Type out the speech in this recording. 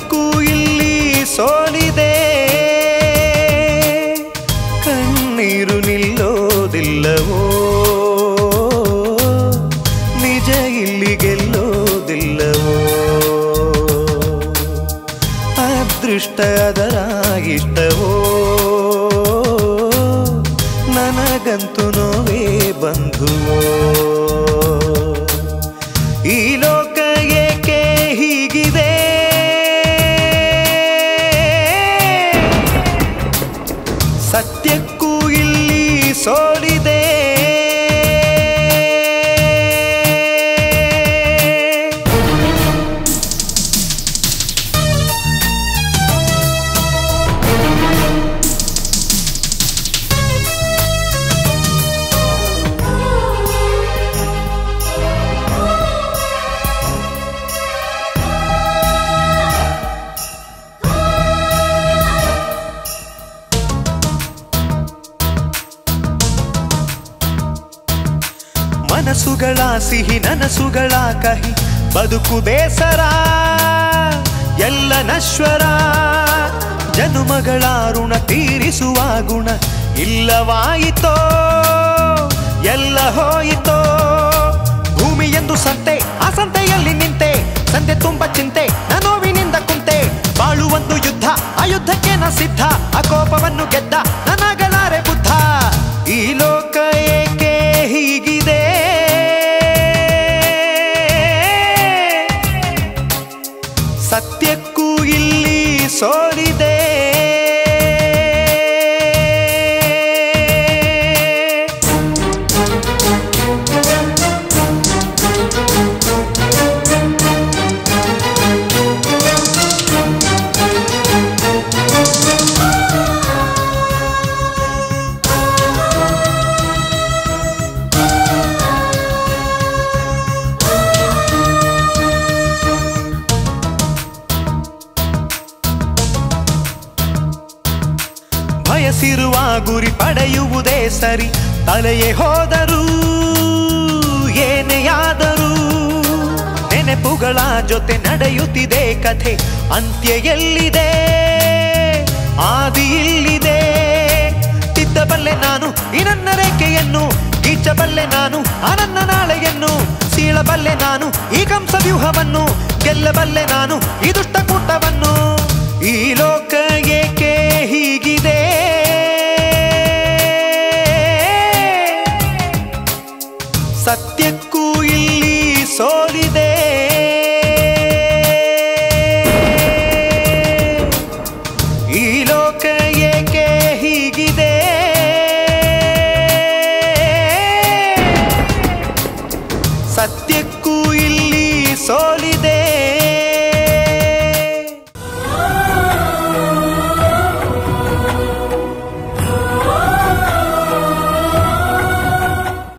ಸತ್ಯಕ್ಕೂ ಇಲ್ಲಿ ಸೋಲಿದೆ ಕಣ್ಣೀರು ನಿಲ್ಲೋದಿಲ್ಲವೋ ನಿಜ ಇಲ್ಲಿ ಗೆಲ್ಲೋದಿಲ್ಲವೋ ಅದೃಷ್ಟ ಅದರ ಇಷ್ಟವೋ ನನಗಂತೂ ನೋವೇ ಬಂಧುವೋ ಈ ಲೋಕ ಏಕೆ ಹೀಗಿದೆ ಸತ್ಯಕ್ಕೂ ಇಲ್ಲಿ ಸೋಲಿದೆ ಮನಸ್ಸುಗಳ ಸಿಹಿ ನನಸುಗಳ ಕಹಿ ಬದುಕು ಬೇಸರ ಎಲ್ಲ ನಶ್ವರ ಜನುಮಗಳ ಋಣ ತೀರಿಸುವ ಗುಣ ಇಲ್ಲವಾಯಿತೋ ಎಲ್ಲ ಹೋಯಿತೋ ಭೂಮಿ ಎಂದು ಸಂತೆ ಆ ಸಂತೆಯಲ್ಲಿ ನಿಂತೆ ಸಂತೆ ತುಂಬ ಚಿಂತೆ ನೋವಿನಿಂದ ಕುಂತೆ ಬಾಳು ಒಂದು ಯುದ್ಧ ಆ ಯುದ್ಧಕ್ಕೆ ನ ಸಿದ್ಧ ಆ ಕೋಪವನ್ನು ಗೆದ್ದ ನನಗಲಾರೆ ಬುದ್ಧ ಈ ಲೋಕ ಏಕೆ ಹೀಗಿದೆ ಸತ್ಯಕ್ಕೂ ಇಲ್ಲಿ ಸೋಲಿದೆ ಬಯಸಿರುವ ಗುರಿ ಪಡೆಯುವುದೇ ಸರಿ ತಲೆಯೇ ಹೋದರೂ ಏನೆಯಾದರೂ ನೆನಪುಗಳ ಜೊತೆ ನಡೆಯುತ್ತಿದೆ ಕಥೆ ಅಂತ್ಯ ಎಲ್ಲಿದೆ ಆದಿ ಇಲ್ಲಿದೆ ತಿದ್ದಬಲ್ಲೆ ನಾನು ಈ ನನ್ನ ರೇಖೆಯನ್ನು ಗೀಚಬಲ್ಲೆ ನಾನು ಆ ನನ್ನ ನಾಳೆಯನ್ನು ಸೀಳಬಲ್ಲೆ ನಾನು ಈ ಕಂಸ ವ್ಯೂಹವನ್ನು ಗೆಲ್ಲಬಲ್ಲೆ ನಾನು ಈ ದುಷ್ಟ ಕೂಟವನ್ನು ಈ ಲೋಕ ಏಕೆ ಹೀಗಿದೆ ಸತ್ಯಕ್ಕೂ ಇಲ್ಲಿ ಸೋಲಿದೆ ಈ ಲೋಕ ಏಕೆ ಹೀಗಿದೆ ಸತ್ಯಕ್ಕೂ ಇಲ್ಲಿ ಸೋಲಿದೆ